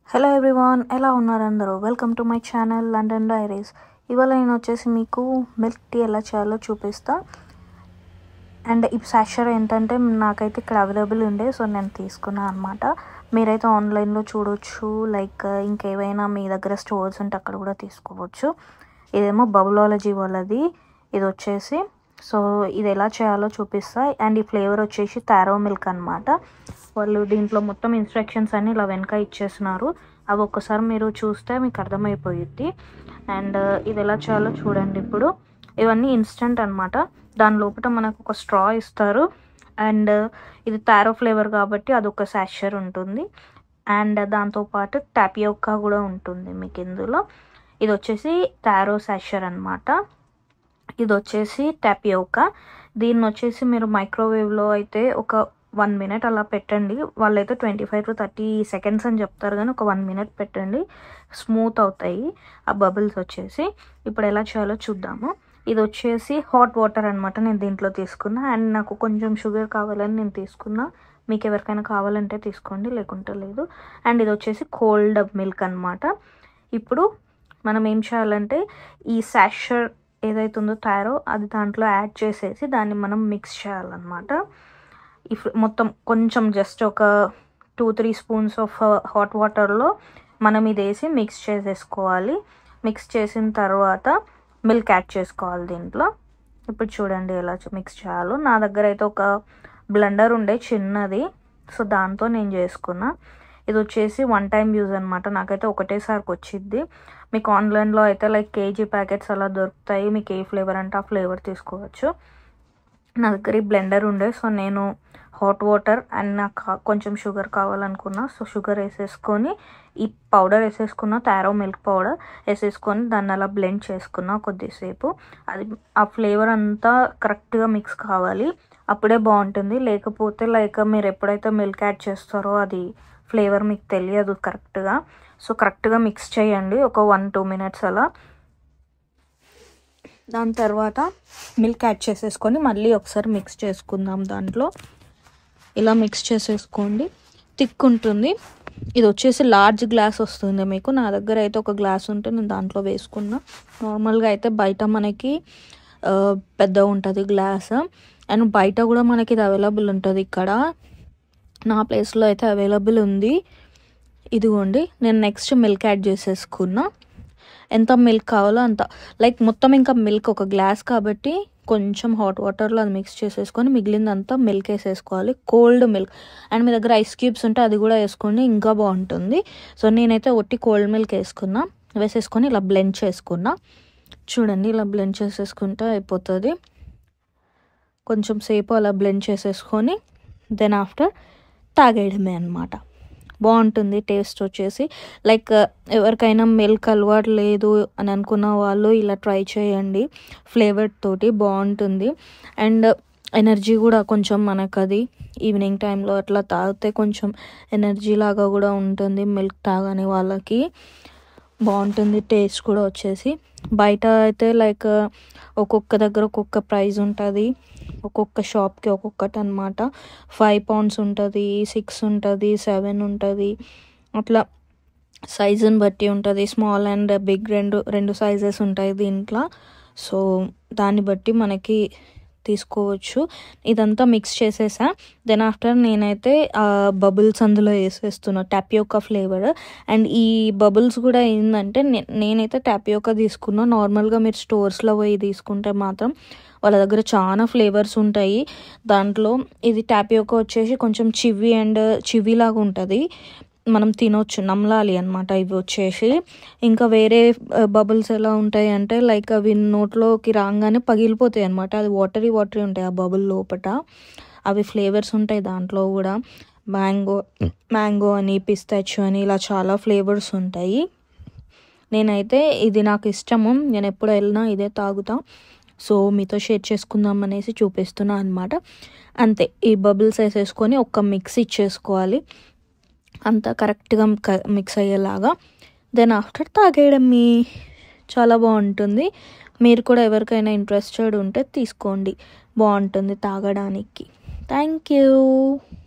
hello everyone ఎలా ఉన్నారు అందరూ welcome to my channel London diaries ఇవాళ నేను వచ్చేసి మీకు మిల్క్ టీ ఎలా చేయాలో చూపిస్తా అండ్ ఈ సాషర్ ఏంటంటే నాకైతే ఇక్కడ అవైలబుల్ ఉండే సో నేను తీసుకున్నాను అనమాట మీరైతే ఆన్లైన్లో చూడొచ్చు లైక్ ఇంకేవైనా మీ దగ్గర స్టోర్స్ ఉంటే అక్కడ కూడా తీసుకోవచ్చు ఇదేమో బబులాలజీ వాళ్ళది ఇది వచ్చేసి సో ఇది ఎలా చేయాలో చూపిస్తా అండ్ ఈ ఫ్లేవర్ వచ్చేసి తారో మిల్క్ అనమాట వాళ్ళు దీంట్లో మొత్తం ఇన్స్ట్రక్షన్స్ అన్ని ఇలా వెనక ఇచ్చేస్తున్నారు అవి ఒక్కసారి మీరు చూస్తే మీకు అర్థమైపోయిద్ది అండ్ ఇది ఎలా చేయాలో చూడండి ఇప్పుడు ఇవన్నీ ఇన్స్టెంట్ అనమాట దాని లోపల మనకు ఒక స్ట్రా ఇస్తారు అండ్ ఇది తారో ఫ్లేవర్ కాబట్టి అదొక శాషర్ ఉంటుంది అండ్ దాంతోపాటు టాపియోకా కూడా ఉంటుంది మీకు ఇందులో ఇది వచ్చేసి తారో శాషర్ అనమాట ఇది వచ్చేసి టాపియోకా దీన్ని వచ్చేసి మీరు మైక్రోవేవ్లో అయితే ఒక వన్ మినిట్ అలా పెట్టండి వాళ్ళైతే twenty five to thirty seconds అని చెప్తారు కానీ ఒక వన్ మినిట్ పెట్టండి స్మూత్ అవుతాయి ఆ బబుల్స్ వచ్చేసి ఇప్పుడు ఎలా చేయాలో చూద్దాము ఇది వచ్చేసి హాట్ వాటర్ అనమాట నేను దీంట్లో తీసుకున్నా అండ్ నాకు కొంచెం షుగర్ కావాలని నేను తీసుకున్నా మీకు ఎవరికైనా కావాలంటే తీసుకోండి లేకుంటే లేదు అండ్ ఇది వచ్చేసి కోల్డ్ మిల్క్ అనమాట ఇప్పుడు మనం ఏం చేయాలంటే ఈ శాషర్ ఏదైతే ఉందో తయారో అది దాంట్లో యాడ్ చేసేసి దాన్ని మనం మిక్స్ చేయాలన్నమాట ఇఫ్ మొత్తం కొంచెం జస్ట్ ఒక two three spoons of hot వాటర్లో మనం ఇది వేసి మిక్స్ చేసేసుకోవాలి మిక్స్ చేసిన తర్వాత మిల్క్ యాడ్ చేసుకోవాలి దీంట్లో ఇప్పుడు చూడండి ఎలా మిక్స్ చేయాలో నా దగ్గర అయితే ఒక బ్లెండర్ ఉండే చిన్నది సో దాంతో నేను చేసుకున్నా ఇది వచ్చేసి వన్ టైం యూజ్ అనమాట నాకైతే ఒకటేసారికి వచ్చింది మీకు ఆన్లైన్లో అయితే లైక్ కేజీ ప్యాకెట్స్ అలా దొరుకుతాయి మీకు ఏ ఫ్లేవర్ అంటే ఆ ఫ్లేవర్ తీసుకోవచ్చు నా దగ్గర ఈ బ్లెండర్ ఉండే సో నేను హాట్ వాటర్ అండ్ నాకు కొంచెం షుగర్ కావాలనుకున్నా సో షుగర్ వేసేసుకొని ఈ పౌడర్ వేసేసుకున్న తారో మిల్క్ పౌడర్ వేసేసుకొని దాన్ని అలా బ్లెండ్ చేసుకున్నా కొద్దిసేపు అది ఆ ఫ్లేవర్ అంతా కరెక్ట్గా మిక్స్ కావాలి అప్పుడే బాగుంటుంది లేకపోతే లైక్ మీరు ఎప్పుడైతే మిల్క్ యాడ్ చేస్తారో అది ఫ్లేవర్ మీకు తెలియదు కరెక్ట్గా సో కరెక్ట్గా మిక్స్ చేయండి ఒక వన్ టూ మినిట్స్ అలా దాని తర్వాత మిల్క్ యాడ్ చేసేసుకొని మళ్ళీ ఒకసారి మిక్స్ చేసుకుందాం దాంట్లో ఇలా మిక్స్ చేసేసుకోండి థిక్ ఉంటుంది ఇది వచ్చేసి లార్జ్ గ్లాస్ వస్తుంది మీకు నా దగ్గర అయితే ఒక గ్లాస్ ఉంటే నేను దాంట్లో వేసుకున్నా నార్మల్గా అయితే బయట మనకి పెద్ద ఉంటుంది గ్లాస్ అండ్ బయట కూడా మనకి ఇది అవైలబుల్ ఉంటుంది ఇక్కడ నా ప్లేస్లో అయితే అవైలబుల్ ఉంది ఇదిగోండి నేను నెక్స్ట్ మిల్క్ యాడ్ చేసేసుకున్నా ఎంత మిల్క్ కావాలో అంత లైక్ మొత్తం ఇంకా మిల్క్ ఒక గ్లాస్ కాబట్టి కొంచెం హాట్ వాటర్లో అది మిక్స్ చేసేసుకొని మిగిలిందంతా మిల్క్ వేసేసుకోవాలి కోల్డ్ మిల్క్ అండ్ మీ దగ్గర ఐస్ క్యూబ్స్ ఉంటే అది కూడా వేసుకోండి ఇంకా బాగుంటుంది సో నేనైతే ఒట్టి కోల్డ్ మిల్క్ వేసుకున్నా వేసేసుకొని ఇలా బ్లెండ్ చేసుకున్నా చూడండి ఇలా బ్లెండ్ చేసేసుకుంటే అయిపోతుంది కొంచెం సేపు అలా బ్లెండ్ చేసేసుకొని దెన్ ఆఫ్టర్ తాగేయడమే అనమాట బాగుంటుంది టేస్ట్ వచ్చేసి లైక్ ఎవరికైనా మిల్క్ అలవాటు లేదు అని అనుకున్న వాళ్ళు ఇలా ట్రై చేయండి ఫ్లేవర్ తోటి బాగుంటుంది అండ్ ఎనర్జీ కూడా కొంచెం మనకు అది ఈవినింగ్ టైంలో అట్లా తాగితే కొంచెం ఎనర్జీ లాగా కూడా ఉంటుంది మిల్క్ తాగని వాళ్ళకి బాగుంటుంది టేస్ట్ కూడా వచ్చేసి బయట అయితే లైక్ ఒక్కొక్క దగ్గర ఒక్కొక్క ప్రైస్ ఉంటుంది ఒక్కొక్క షాప్కి ఒక్కొక్కటి అనమాట ఫైవ్ పౌండ్స్ ఉంటుంది సిక్స్ ఉంటుంది సెవెన్ ఉంటుంది అట్లా సైజుని బట్టి ఉంటుంది స్మాల్ అండ్ బిగ్ రెండు రెండు సైజెస్ ఉంటాయి దీంట్లో సో దాన్ని బట్టి మనకి తీసుకోవచ్చు ఇదంతా మిక్స్ చేసేసా దెన్ ఆఫ్టర్ నేనైతే బబుల్స్ అందులో వేసేస్తున్నా టాపియోకా ఫ్లేవర్ అండ్ ఈ బబుల్స్ కూడా ఏంటంటే నేనైతే టాపియోకా తీసుకున్నా నార్మల్గా మీరు స్టోర్స్లో పోయి తీసుకుంటే మాత్రం వాళ్ళ దగ్గర చాలా ఫ్లేవర్స్ ఉంటాయి దాంట్లో ఇది టాపియోకా వచ్చేసి కొంచెం చివి అండ్ చివి లాగా ఉంటుంది మనం తినొచ్చు నమ్మలాలి అనమాట ఇవి వచ్చేసి ఇంకా వేరే బబుల్స్ ఎలా ఉంటాయి అంటే లైక్ అవి నోట్లోకి రాగానే పగిలిపోతాయి అనమాట అది వాటరీ వాటరీ ఉంటాయి ఆ బబుల్ లోపట అవి ఫ్లేవర్స్ ఉంటాయి దాంట్లో కూడా మ్యాంగో మ్యాంగో అని పిస్తాచు అని ఇలా చాలా ఫ్లేవర్స్ ఉంటాయి నేనైతే ఇది నాకు ఇష్టము నేను ఎప్పుడు వెళ్ళినా ఇదే తాగుతా సో మీతో షేర్ చేసుకుందాం అనేసి చూపిస్తున్నా అనమాట అంతే ఈ బబుల్స్ వేసేసుకొని ఒక్క మిక్స్ ఇచ్చేసుకోవాలి అంతా కరెక్ట్గా మిక్స్ అయ్యేలాగా దెన్ ఆఫ్టర్ తాగేయడం మీ చాలా బాగుంటుంది మీరు కూడా ఎవరికైనా ఇంట్రెస్టెడ్ ఉంటే తీసుకోండి బాగుంటుంది తాగడానికి థ్యాంక్ యూ